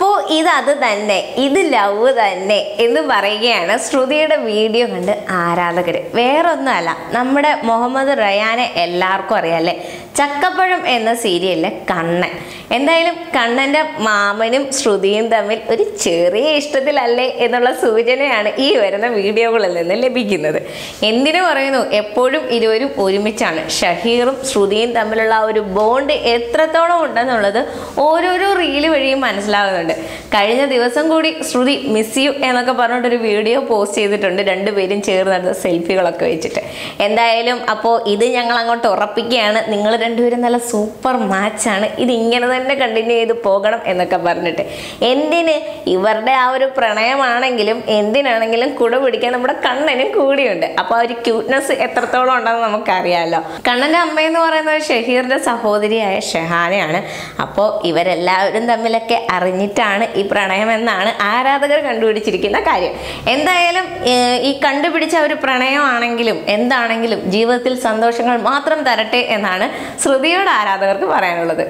ഇത് അത് തന്നെ ഇത് ലവ് തന്നെ എന്ന് പറയുകയാണ് ശ്രുതിയുടെ വീഡിയോ കണ്ട് ആരാധകർ വേറൊന്നുമല്ല നമ്മുടെ മുഹമ്മദ് റയാനെ എല്ലാവർക്കും അറിയാല്ലേ ചക്കപ്പഴം എന്ന സീരിയലിലെ കണ്ണൻ എന്തായാലും കണ്ണൻ്റെ മാമനും ശ്രുതിയും തമ്മിൽ ഒരു ചെറിയ ഇഷ്ടത്തിലല്ലേ എന്നുള്ള സൂചനയാണ് ഈ വരുന്ന വീഡിയോകളിൽ നിന്ന് ലഭിക്കുന്നത് എന്തിനു പറയുന്നു എപ്പോഴും ഇരുവരും ഒരുമിച്ചാണ് ഷഹീറും ശ്രുതിയും തമ്മിലുള്ള ആ ഒരു ബോണ്ട് എത്രത്തോളം ഉണ്ടെന്നുള്ളത് ഓരോരോ റീല് വഴിയും മനസ്സിലാകുന്നുണ്ട് കഴിഞ്ഞ ദിവസം കൂടി ശ്രുതി മിസ് യു എന്നൊക്കെ പറഞ്ഞിട്ടൊരു വീഡിയോ പോസ്റ്റ് ചെയ്തിട്ടുണ്ട് രണ്ടുപേരും ചേർന്നെടുത്ത സെൽഫികളൊക്കെ വെച്ചിട്ട് എന്തായാലും അപ്പോൾ ഇത് ഞങ്ങൾ അങ്ങോട്ട് ഉറപ്പിക്കുകയാണ് നിങ്ങൾ രണ്ടുപേരും നല്ല സൂപ്പർ മാച്ചാണ് ഇത് ഇങ്ങനെ തന്നെ കണ്ടിന്യൂ ചെയ്ത് പോകണം എന്നൊക്കെ പറഞ്ഞിട്ട് എന്തിന് ഇവരുടെ ആ ഒരു പ്രണയമാണെങ്കിലും എന്തിനാണെങ്കിലും കുട പിടിക്കാൻ നമ്മുടെ കണ്ണനും കൂടിയുണ്ട് അപ്പോൾ ആ ഒരു ക്യൂട്ട്നെസ് എത്രത്തോളം ഉണ്ടെന്ന് നമുക്കറിയാമല്ലോ കണ്ണൻ്റെ അമ്മയെന്ന് പറയുന്നത് ഷഹീറിൻ്റെ സഹോദരിയായ ഷഹാനയാണ് അപ്പോൾ ഇവരെല്ലാവരും തമ്മിലൊക്കെ അറിഞ്ഞിട്ടാണ് ഈ പ്രണയം എന്നാണ് ആരാധകർ കണ്ടുപിടിച്ചിരിക്കുന്ന കാര്യം എന്തായാലും ഏർ, ഈ കണ്ടുപിടിച്ച ഒരു പ്രണയമാണെങ്കിലും എന്താണെങ്കിലും ജീവിതത്തിൽ സന്തോഷങ്ങൾ മാത്രം തരട്ടെ എന്നാണ് ശ്രുതിയോട് ആരാധകർക്ക് പറയാനുള്ളത്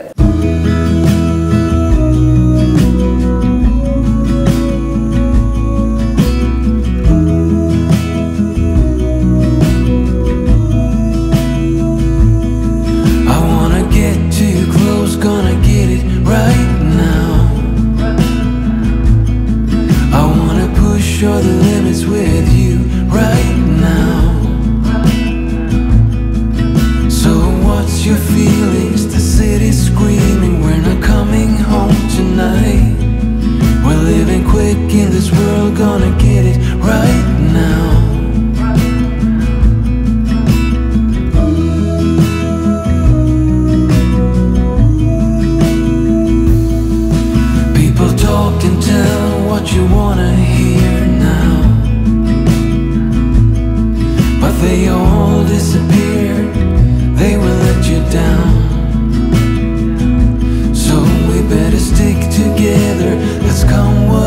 I wanna get too close, gonna get it right now. I wanna push all the limits with you right now. So, what's your feelings? The city's screaming, we're not coming home tonight. We're living quick in this world, gonna get it right now. People talk and tell what you wanna hear now. But they all disappeared, they will let you down. So we better stick together, let's come